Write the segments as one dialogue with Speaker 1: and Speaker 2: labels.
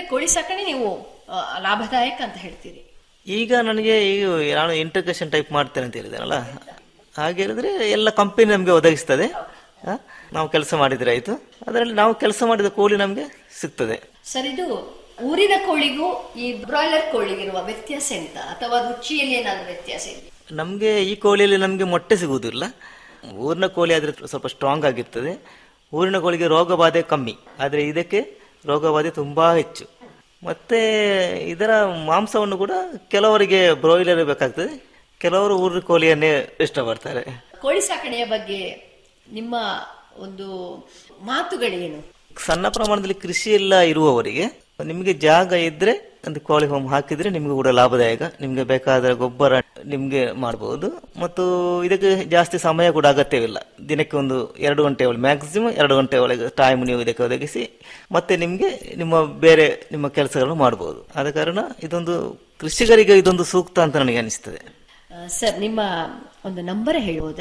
Speaker 1: ಕೋಳಿ ಸಾಕಣೆ ನೀವು ಆ, ಲಾಭದಾಯಕ ಅಂತ ಹೇಳ್ತೀರಿ
Speaker 2: ಈಗ ನನಗೆ ಈಗ ನಾನು ಇಂಟರ್ಕೇಶನ್ ಟೈಪ್ ಮಾಡ್ತೇನೆ ಅಂತ ಹೇಳಿದೆನಲ್ಲ ಹಾಗೆ ಹೇಳಿದ್ರೆ ಎಲ್ಲ ಕಂಪನಿ ನಮಗೆ ಒದಗಿಸ್ತದೆ ಆ, ನಾವು ಕೆಲಸ ಮಾಡಿದ್ರೆ ಆಯಿತು ಅದರಲ್ಲಿ ನಾವು ಕೆಲಸ ಮಾಡಿದ ಕೋಳಿ ನಮಗೆ ಸಿಗ್ತದೆ
Speaker 1: ಸರ್ ಇದು ಊರಿನ ಕೋಳಿಗೂ ಈ ಬ್ರಾಯ್ಲರ್ ಕೋಳಿಗಿರುವ ವ್ಯತ್ಯಾಸ ಎಂತ ಅಥವಾ ರುಚಿಯಲ್ಲಿ ಏನಾದ್ರು ವ್ಯತ್ಯಾಸ ಇದೆ
Speaker 2: ನಮಗೆ ಈ ಕೋಳಿಯಲ್ಲಿ ನಮಗೆ ಮೊಟ್ಟೆ ಸಿಗುವುದಿಲ್ಲ ಊರಿನ ಕೋಳಿ ಆದರೆ ಸ್ವಲ್ಪ ಸ್ಟ್ರಾಂಗ್ ಆಗಿರ್ತದೆ ಊರಿನ ಕೋಳಿಗೆ ರೋಗ ಬಾಧೆ ಕಮ್ಮಿ ಆದರೆ ಇದಕ್ಕೆ ರೋಗ ಬಾಧೆ ತುಂಬ ಹೆಚ್ಚು ಮತ್ತು ಇದರ ಮಾಂಸವನ್ನು ಕೂಡ ಕೆಲವರಿಗೆ ಬ್ರಾಯ್ಲರ್ ಬೇಕಾಗ್ತದೆ ಕೆಲವರು ಊರಿನ ಕೋಳಿಯನ್ನೇ ಇಷ್ಟಪಡ್ತಾರೆ
Speaker 1: ಕೋಳಿ ಸಾಕಣೆಯ ಬಗ್ಗೆ ನಿಮ್ಮ ಒಂದು ಮಾತುಗಳೇನು
Speaker 2: ಸಣ್ಣ ಪ್ರಮಾಣದಲ್ಲಿ ಕೃಷಿ ಎಲ್ಲ ಇರುವವರಿಗೆ ನಿಮಗೆ ಜಾಗ ಇದ್ರೆ ಒಂದು ಕೋಳಿ ಹೋಮ್ ಹಾಕಿದ್ರೆ ನಿಮಗೆ ಕೂಡ ಲಾಭದಾಯಕ ನಿಮಗೆ ಬೇಕಾದ ಗೊಬ್ಬರ ನಿಮಗೆ ಮಾಡಬಹುದು ಮತ್ತು ಇದಕ್ಕೆ ಜಾಸ್ತಿ ಸಮಯ ಕೂಡ ಅಗತ್ಯವಿಲ್ಲ ದಿನಕ್ಕೆ ಒಂದು ಎರಡು ಗಂಟೆ ಒಳಗೆ ಮ್ಯಾಕ್ಸಿಮಮ್ ಎರಡು ಗಂಟೆ ಒಳಗೆ ಟೈಮ್ ನೀವು ಇದಕ್ಕೆ ಒದಗಿಸಿ ಮತ್ತೆ ನಿಮಗೆ ನಿಮ್ಮ ಬೇರೆ ನಿಮ್ಮ ಕೆಲಸಗಳನ್ನು ಮಾಡಬಹುದು ಆದ ಕಾರಣ ಇದೊಂದು ಕೃಷಿಕರಿಗೆ ಇದೊಂದು ಸೂಕ್ತ ಅಂತ ನನಗೆ ಅನಿಸ್ತದೆ
Speaker 1: ಆ, ಸರ್ ನಿಮ್ಮ ಒಂದು ನಂಬರ್ ಹೇಳ್ಬೋದಾ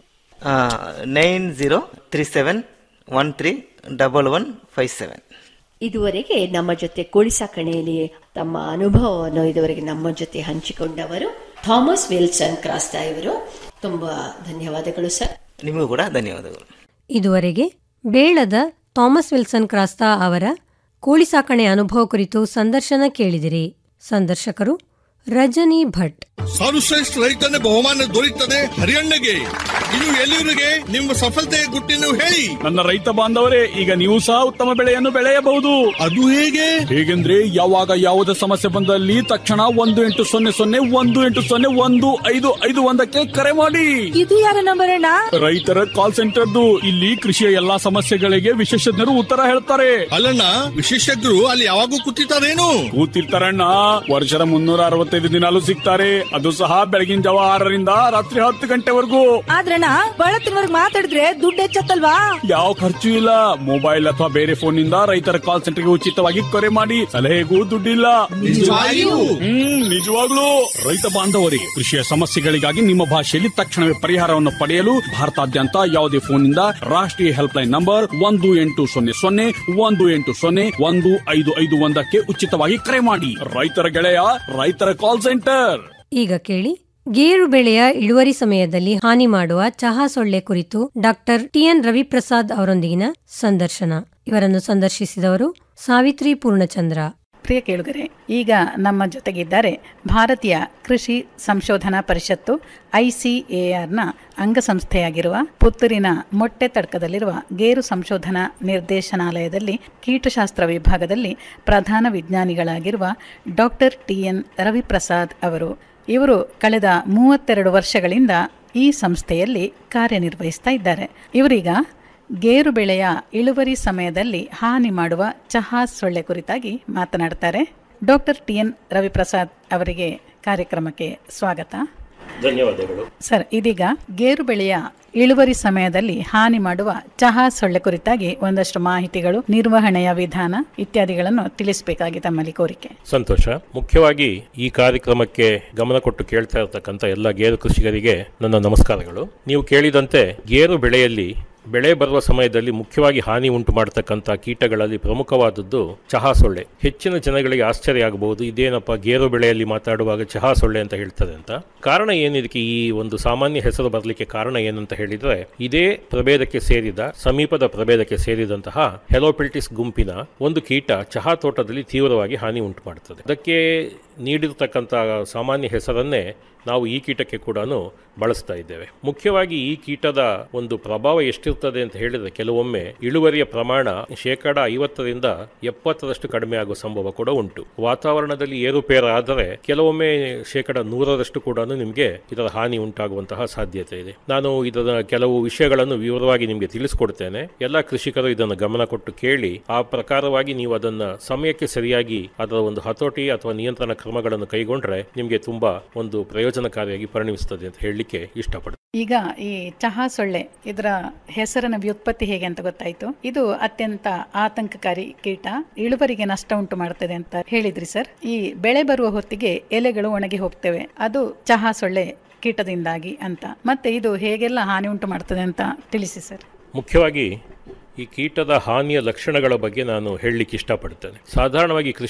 Speaker 2: nine zero three seven one three double one five seven
Speaker 1: ಇದುವರೆಗೆ ನಮ್ಮ ಜೊತೆ ಕೋಳಿ ಸಾಕಣೆಯಲ್ಲಿ ತಮ್ಮ ಅನುಭವವನ್ನು ಇದುವರೆಗೆ ನಮ್ಮ ಜೊತೆ ಹಂಚಿಕೊಂಡವರು ಥಾಮಸ್ ವಿಲ್ಸನ್ ಕ್ರಾಸ್ತಾ ಇವರು ತುಂಬಾ ಧನ್ಯವಾದಗಳು ಸರ್
Speaker 2: ನಿಮಗೂ ಕೂಡ ಧನ್ಯವಾದಗಳು
Speaker 3: ಇದುವರೆಗೆ ಬೇಳದ ಥಾಮಸ್ ವಿಲ್ಸನ್ ಕ್ರಾಸ್ತಾ ಅವರ ಕೋಳಿ ಸಾಕಣೆ ಅನುಭವ ಕುರಿತು ಸಂದರ್ಶನ ಕೇಳಿದಿರಿ ಸಂದರ್ಶಕರು ರಜನಿ ಭಟ್
Speaker 4: ಸರ್ವಶ್ರೇಷ್ಠ ರೈತನ ಬಹುಮಾನ ದೊರೆಯುತ್ತದೆ ಹರಿಯಣ್ಣಗೆ ಇದು ಎಲ್ಲಿವರಿಗೆ ನಿಮ್ಮ ಸಫಲತೆಯ ಗುಟ್ಟಿನ ಹೇಳಿ
Speaker 5: ನನ್ನ ರೈತ ಬಾಂಧವರೇ ಈಗ ನೀವು ಸಹ ಉತ್ತಮ ಬೆಳೆಯನ್ನು ಬೆಳೆಯಬಹುದು
Speaker 4: ಅದು ಹೇಗೆ
Speaker 5: ಹೇಗೆಂದ್ರೆ ಯಾವಾಗ ಯಾವುದೇ ಸಮಸ್ಯೆ ಬಂದಲ್ಲಿ ತಕ್ಷಣ ಒಂದು ಎಂಟು ಸೊನ್ನೆ ಸೊನ್ನೆ ಒಂದು ಎಂಟು ಸೊನ್ನೆ ಒಂದು ಐದು ಐದು ಒಂದಕ್ಕೆ ಕರೆ ಮಾಡಿ
Speaker 6: ಇದು ಯಾರ ನಂಬರ್ ಅಣ್ಣ
Speaker 5: ರೈತರ ಕಾಲ್ ಸೆಂಟರ್ದು ಇಲ್ಲಿ ಕೃಷಿಯ ಎಲ್ಲಾ ಸಮಸ್ಯೆಗಳಿಗೆ ವಿಶೇಷಜ್ಞರು ಉತ್ತರ ಹೇಳ್ತಾರೆ
Speaker 4: ಅಲ್ಲಣ್ಣ ವಿಶೇಷಜ್ಞರು ಅಲ್ಲಿ ಯಾವಾಗೂ ಕೂತಿರ್ತಾರೇನು
Speaker 5: ಕೂತಿರ್ತಾರಣ್ಣ ವರ್ಷದ ಮುನ್ನೂರ ಅರವತ್ತೈದು ದಿನಾಲು ಸಿಗ್ತಾರೆ ಅದು ಸಹ ಬೆಳಗಿನ ಜಾವ ಆರರಿಂದ ರಾತ್ರಿ ಹತ್ತು ಗಂಟೆವರೆಗೂ
Speaker 6: ಆದ್ರಣ್ಣ ಬಳತ್ತಿನವರ್ಗ್ ಮಾತಾಡಿದ್ರೆ ದುಡ್ಡು ಹೆಚ್ಚತ್ತಲ್ವಾ
Speaker 5: ಯಾವ ಖರ್ಚು ಇಲ್ಲ ಮೊಬೈಲ್ ಅಥವಾ ಬೇರೆ ಫೋನ್ ನಿಂದ ರೈತರ ಕಾಲ್ ಸೆಂಟರ್ಗೆ ಉಚಿತವಾಗಿ ಕರೆ ಮಾಡಿ ಸಲಹೆಗೂ ದುಡ್ಡಿಲ್ಲ
Speaker 4: ನಿಜವಾಗಿಯೂ?
Speaker 5: ಹ್ಮ್ ನಿಜವಾಗ್ಲೂ ರೈತ ಬಾಂಧವರಿಗೆ ಕೃಷಿಯ ಸಮಸ್ಯೆಗಳಿಗಾಗಿ ನಿಮ್ಮ ಭಾಷೆಯಲ್ಲಿ ತಕ್ಷಣವೇ ಪರಿಹಾರವನ್ನು ಪಡೆಯಲು ಭಾರತಾದ್ಯಂತ ಯಾವುದೇ ಫೋನ್ನಿಂದ ರಾಷ್ಟ್ರೀಯ ಹೆಲ್ಪ್ ಲೈನ್ ನಂಬರ್ ಒಂದು ಎಂಟು ಸೊನ್ನೆ ಸೊನ್ನೆ ಒಂದು ಎಂಟು ಸೊನ್ನೆ ಒಂದು ಐದು ಐದು ಒಂದಕ್ಕೆ ಉಚಿತವಾಗಿ ಕರೆ ಮಾಡಿ ರೈತರ ಗೆಳೆಯ ರೈತರ ಕಾಲ್ ಸೆಂಟರ್
Speaker 3: ಈಗ ಕೇಳಿ ಗೇರು ಬೆಳೆಯ ಇಳುವರಿ ಸಮಯದಲ್ಲಿ ಹಾನಿ ಮಾಡುವ ಚಹಾ ಸೊಳ್ಳೆ ಕುರಿತು ಡಾಕ್ಟರ್ ಟಿಎನ್ ರವಿಪ್ರಸಾದ್ ಅವರೊಂದಿಗಿನ ಸಂದರ್ಶನ ಇವರನ್ನು ಸಂದರ್ಶಿಸಿದವರು ಸಾವಿತ್ರಿ ಪೂರ್ಣಚಂದ್ರ
Speaker 7: ಪ್ರಿಯ ಕೇಳುಗರೆ ಈಗ ನಮ್ಮ ಜೊತೆಗಿದ್ದಾರೆ ಭಾರತೀಯ ಕೃಷಿ ಸಂಶೋಧನಾ ಪರಿಷತ್ತು ಐಸಿಎಆರ್ನ ಅಂಗಸಂಸ್ಥೆಯಾಗಿರುವ ಪುತ್ತೂರಿನ ಮೊಟ್ಟೆ ತಡ್ಕದಲ್ಲಿರುವ ಗೇರು ಸಂಶೋಧನಾ ನಿರ್ದೇಶನಾಲಯದಲ್ಲಿ ಕೀಟಶಾಸ್ತ್ರ ವಿಭಾಗದಲ್ಲಿ ಪ್ರಧಾನ ವಿಜ್ಞಾನಿಗಳಾಗಿರುವ ಡಾಕ್ಟರ್ ಟಿ ಎನ್ ರವಿಪ್ರಸಾದ್ ಅವರು ಇವರು ಕಳೆದ ಮೂವತ್ತೆರಡು ವರ್ಷಗಳಿಂದ ಈ ಸಂಸ್ಥೆಯಲ್ಲಿ ಕಾರ್ಯನಿರ್ವಹಿಸ್ತಾ ಇದ್ದಾರೆ ಇವರೀಗ ಗೇರು ಬೆಳೆಯ ಇಳುವರಿ ಸಮಯದಲ್ಲಿ ಹಾನಿ ಮಾಡುವ ಚಹಾ ಸೊಳ್ಳೆ ಕುರಿತಾಗಿ ಮಾತನಾಡ್ತಾರೆ ಡಾಕ್ಟರ್ ಟಿ ಎನ್ ರವಿಪ್ರಸಾದ್ ಅವರಿಗೆ ಕಾರ್ಯಕ್ರಮಕ್ಕೆ ಸ್ವಾಗತ
Speaker 8: ಧನ್ಯವಾದಗಳು
Speaker 7: ಸರ್ ಇದೀಗ ಗೇರು ಬೆಳೆಯ ಇಳುವರಿ ಸಮಯದಲ್ಲಿ ಹಾನಿ ಮಾಡುವ ಚಹಾ ಸೊಳ್ಳೆ ಕುರಿತಾಗಿ ಒಂದಷ್ಟು ಮಾಹಿತಿಗಳು ನಿರ್ವಹಣೆಯ ವಿಧಾನ ಇತ್ಯಾದಿಗಳನ್ನು ತಿಳಿಸಬೇಕಾಗಿ ತಮ್ಮಲ್ಲಿ ಕೋರಿಕೆ
Speaker 8: ಸಂತೋಷ ಮುಖ್ಯವಾಗಿ ಈ ಕಾರ್ಯಕ್ರಮಕ್ಕೆ ಗಮನ ಕೊಟ್ಟು ಕೇಳ್ತಾ ಇರತಕ್ಕಂಥ ಎಲ್ಲ ಗೇರು ಕೃಷಿಕರಿಗೆ ನನ್ನ ನಮಸ್ಕಾರಗಳು ನೀವು ಕೇಳಿದಂತೆ ಗೇರು ಬೆಳೆಯಲ್ಲಿ ಬೆಳೆ ಬರುವ ಸಮಯದಲ್ಲಿ ಮುಖ್ಯವಾಗಿ ಹಾನಿ ಉಂಟು ಮಾಡತಕ್ಕಂಥ ಕೀಟಗಳಲ್ಲಿ ಪ್ರಮುಖವಾದದ್ದು ಚಹಾ ಸೊಳ್ಳೆ ಹೆಚ್ಚಿನ ಜನಗಳಿಗೆ ಆಶ್ಚರ್ಯ ಆಗಬಹುದು ಇದೇನಪ್ಪ ಗೇರು ಬೆಳೆಯಲ್ಲಿ ಮಾತಾಡುವಾಗ ಚಹಾ ಸೊಳ್ಳೆ ಅಂತ ಹೇಳ್ತದೆ ಅಂತ ಕಾರಣ ಏನಿದಕ್ಕೆ ಈ ಒಂದು ಸಾಮಾನ್ಯ ಹೆಸರು ಬರಲಿಕ್ಕೆ ಕಾರಣ ಏನಂತ ಹೇಳಿದ್ರೆ ಇದೇ ಪ್ರಭೇದಕ್ಕೆ ಸೇರಿದ ಸಮೀಪದ ಪ್ರಭೇದಕ್ಕೆ ಸೇರಿದಂತಹ ಹೆಲೋಪಿಲ್ಟಿಸ್ ಗುಂಪಿನ ಒಂದು ಕೀಟ ಚಹಾ ತೋಟದಲ್ಲಿ ತೀವ್ರವಾಗಿ ಹಾನಿ ಉಂಟು ಮಾಡುತ್ತದೆ ಅದಕ್ಕೆ ನೀಡಿರ್ತಕ್ಕಂಥ ಸಾಮಾನ್ಯ ಹೆಸರನ್ನೇ ನಾವು ಈ ಕೀಟಕ್ಕೆ ಕೂಡ ಬಳಸ್ತಾ ಇದ್ದೇವೆ ಮುಖ್ಯವಾಗಿ ಈ ಕೀಟದ ಒಂದು ಪ್ರಭಾವ ಎಷ್ಟಿರ್ತದೆ ಅಂತ ಹೇಳಿದ್ರೆ ಕೆಲವೊಮ್ಮೆ ಇಳುವರಿಯ ಪ್ರಮಾಣ ಶೇಕಡ ಐವತ್ತರಿಂದ ಎಪ್ಪತ್ತರಷ್ಟು ಕಡಿಮೆ ಆಗುವ ಸಂಭವ ಕೂಡ ಉಂಟು ವಾತಾವರಣದಲ್ಲಿ ಏರುಪೇರು ಆದರೆ ಕೆಲವೊಮ್ಮೆ ಶೇಕಡ ನೂರರಷ್ಟು ಕೂಡ ನಿಮಗೆ ಇದರ ಹಾನಿ ಉಂಟಾಗುವಂತಹ ಸಾಧ್ಯತೆ ಇದೆ ನಾನು ಇದರ ಕೆಲವು ವಿಷಯಗಳನ್ನು ವಿವರವಾಗಿ ನಿಮಗೆ ತಿಳಿಸ್ಕೊಡ್ತೇನೆ ಎಲ್ಲ ಕೃಷಿಕರು ಇದನ್ನು ಗಮನ ಕೊಟ್ಟು ಕೇಳಿ ಆ ಪ್ರಕಾರವಾಗಿ ನೀವು ಅದನ್ನ ಸಮಯಕ್ಕೆ ಸರಿಯಾಗಿ ಅದರ ಒಂದು ಹತೋಟಿ ಅಥವಾ ನಿಯಂತ್ರಣ ಕ್ರಮಗಳನ್ನು ಕೈಗೊಂಡ್ರೆ ನಿಮಗೆ ತುಂಬಾ ಒಂದು ಪ್ರಯೋಜನಕಾರಿಯಾಗಿ ಪರಿಣಮಿಸ್ತದೆ ಅಂತ ಹೇಳಲಿಕ್ಕೆ ಇಷ್ಟಪಡ್ತೀನಿ
Speaker 7: ಈಗ ಈ ಚಹಾ ಸೊಳ್ಳೆ ಇದರ ಹೆಸರಿನ ವ್ಯುತ್ಪತ್ತಿ ಹೇಗೆ ಅಂತ ಗೊತ್ತಾಯ್ತು ಇದು ಅತ್ಯಂತ ಆತಂಕಕಾರಿ ಕೀಟ ಇಳುವರಿಗೆ ನಷ್ಟ ಉಂಟು ಮಾಡ್ತದೆ ಅಂತ ಹೇಳಿದ್ರಿ ಸರ್ ಈ ಬೆಳೆ ಬರುವ ಹೊತ್ತಿಗೆ ಎಲೆಗಳು ಒಣಗಿ ಹೋಗ್ತವೆ ಅದು ಚಹಾ ಸೊಳ್ಳೆ ಕೀಟದಿಂದಾಗಿ ಅಂತ ಮತ್ತೆ ಇದು ಹೇಗೆಲ್ಲ ಹಾನಿ ಉಂಟು ಮಾಡ್ತದೆ ಅಂತ ತಿಳಿಸಿ ಸರ್
Speaker 8: ಮುಖ್ಯವಾಗಿ ಈ ಕೀಟದ ಹಾನಿಯ ಲಕ್ಷಣಗಳ ಬಗ್ಗೆ ನಾನು ಹೇಳಲಿಕ್ಕೆ ಇಷ್ಟಪಡ್ತೇನೆ ಸಾಧಾರಣವಾಗಿ ಕೃಷಿ